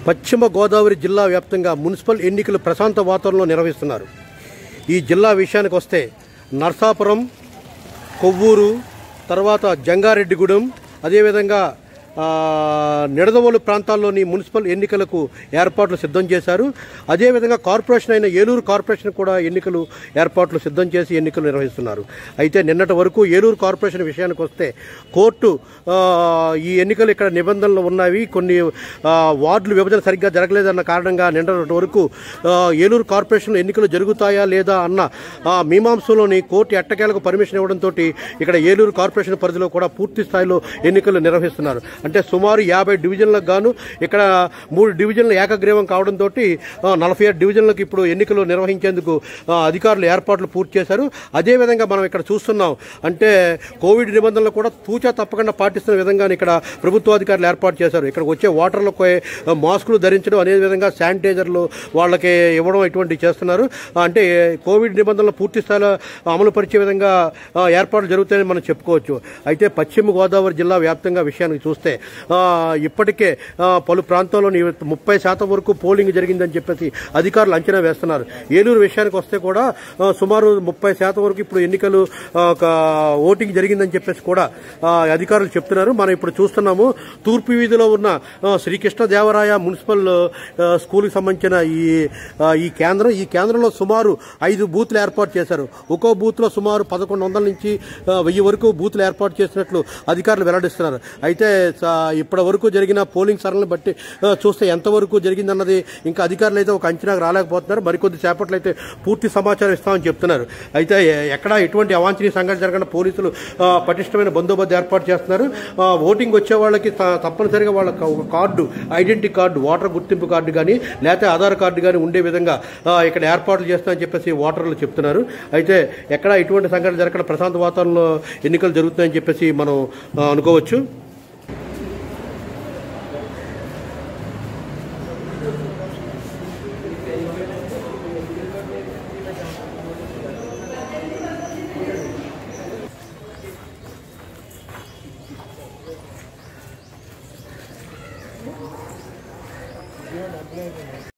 పశ్చిమ గోదావరి జిల్లా వ్యాప్తంగా మున్సిపల్ ఎన్నికలు ప్రశాంత వాతావరణంలో నిర్వహిస్తున్నారు ఈ జిల్లా విషయానికి వస్తే నర్సాపురం కొవ్వూరు తర్వాత జంగారెడ్డిగూడెం అదేవిధంగా ఆ, నిడదవోలు ప్రాంతాల్లోని మున్సిపల్ ఎన్నికలకు ఏర్పాట్లు సిద్ధం చేశారు అదేవిధంగా కార్పొరేషన్ అయిన ఏలూరు కార్పొరేషన్ కూడా ఎన్నికలు ఏర్పాట్లు సిద్ధం చేసి ఎన్నికలు నిర్వహిస్తున్నారు అయితే నిన్నటి వరకు ఏలూరు కార్పొరేషన్ విషయానికి వస్తే కోర్టు ఆ, ఈ ఎన్నికలు ఇక్కడ నిబంధనలు ఉన్నవి కొన్ని ఆ, వార్డులు విభజన సరిగ్గా జరగలేదన్న కారణంగా నిన్నటి వరకు ఆ, ఏలూరు కార్పొరేషన్ ఎన్నికలు జరుగుతాయా లేదా అన్న ఆ, మీమాంసలోని కోర్టు ఎట్టకేలకు పర్మిషన్ ఇవ్వడంతో ఇక్కడ ఏలూరు కార్పొరేషన్ పరిధిలో కూడా పూర్తి స్థాయిలో ఎన్నికలు నిర్వహిస్తున్నారు అంటే సుమారు యాభై డివిజన్లకు గాను ఇక్కడ మూడు డివిజన్లు ఏకగ్రీవం కావడంతో నలభై ఏడు డివిజన్లకు ఇప్పుడు ఎన్నికలు నిర్వహించేందుకు ఆ, అధికారులు ఏర్పాట్లు పూర్తి చేశారు అదేవిధంగా మనం ఇక్కడ చూస్తున్నాం అంటే కోవిడ్ నిబంధనలు కూడా తూచా తప్పకుండా పాటిస్తున్న విధంగా ఇక్కడ ప్రభుత్వాధికారులు ఏర్పాటు చేశారు ఇక్కడ వచ్చే ఓటర్లకు ఆ, మాస్కులు ధరించడం అదేవిధంగా శానిటైజర్లు వాళ్ళకి ఇవ్వడం ఇటువంటివి చేస్తున్నారు ఆ, అంటే కోవిడ్ నిబంధనలు పూర్తి స్థాయిలో అమలు పరిచే విధంగా ఆ, ఏర్పాట్లు జరుగుతాయని మనం చెప్పుకోవచ్చు అయితే పశ్చిమ గోదావరి జిల్లా వ్యాప్తంగా విషయానికి చూస్తే ఆ, ఇప్పటికే ఆ, పలు ప్రాంతాల్లోని ముప్పై శాతం వరకు పోలింగ్ జరిగిందని చెప్పేసి అధికారులు అంచనా వేస్తున్నారు ఏలూరు విషయానికి వస్తే కూడా ఆ, సుమారు ముప్పై శాతం వరకు ఇప్పుడు ఎన్నికలు ఆ, ఒక ఓటింగ్ జరిగిందని చెప్పేసి కూడా ఆ, అధికారులు చెప్తున్నారు మనం ఇప్పుడు చూస్తున్నాము తూర్పు వీధిలో ఉన్న ఆ, శ్రీకృష్ణదేవరాయ మున్సిపల్ ఆ, స్కూల్కి సంబంధించిన ఈ ఆ, ఈ కేంద్రం ఈ కేంద్రంలో సుమారు ఐదు బూత్లు ఏర్పాటు చేశారు ఒక్కో బూత్లో సుమారు పదకొండు వందల నుంచి ఆ, వెయ్యి వరకు బూత్లు ఏర్పాటు చేసినట్లు అధికారులు వెల్లడిస్తున్నారు అయితే స- ఇప్పటి వరకు జరిగిన పోలింగ్ సరళిని బట్టి ఆ, చూస్తే ఎంతవరకు జరిగిందన్నది ఇంకా అధికారులు అయితే ఒక అంచనాకు రాలేకపోతున్నారు మరికొద్ది సేపట్లో అయితే పూర్తి సమాచారం ఇస్తామని చెప్తున్నారు అయితే ఎ- ఎక్కడ ఎటువంటి అవాంఛనీయ సంఘటన జరగకుండా పోలీసులు ఆ, పటిష్టమైన బందోబస్తు ఏర్పాటు చేస్తున్నారు ఆ, ఓటింగ్ వచ్చే వాళ్ళకి త- తప్పనిసరిగా వాళ్ళ ఒక కార్డు ఐడెంటిటీ కార్డు ఓటర్ గుర్తింపు కార్డు కానీ లేకపోతే ఆధార్ కార్డు కానీ ఉండే విధంగా ఆ, ఇక్కడ ఏర్పాట్లు చేస్తామని చెప్పేసి ఓటర్లు చెప్తున్నారు అయితే ఎక్కడ ఎటువంటి సంఘటన జరగకుండా ప్రశాంత వాతావరణంలో ఎన్నికలు జరుగుతాయని చెప్పేసి మనం ఆ, అనుకోవచ్చు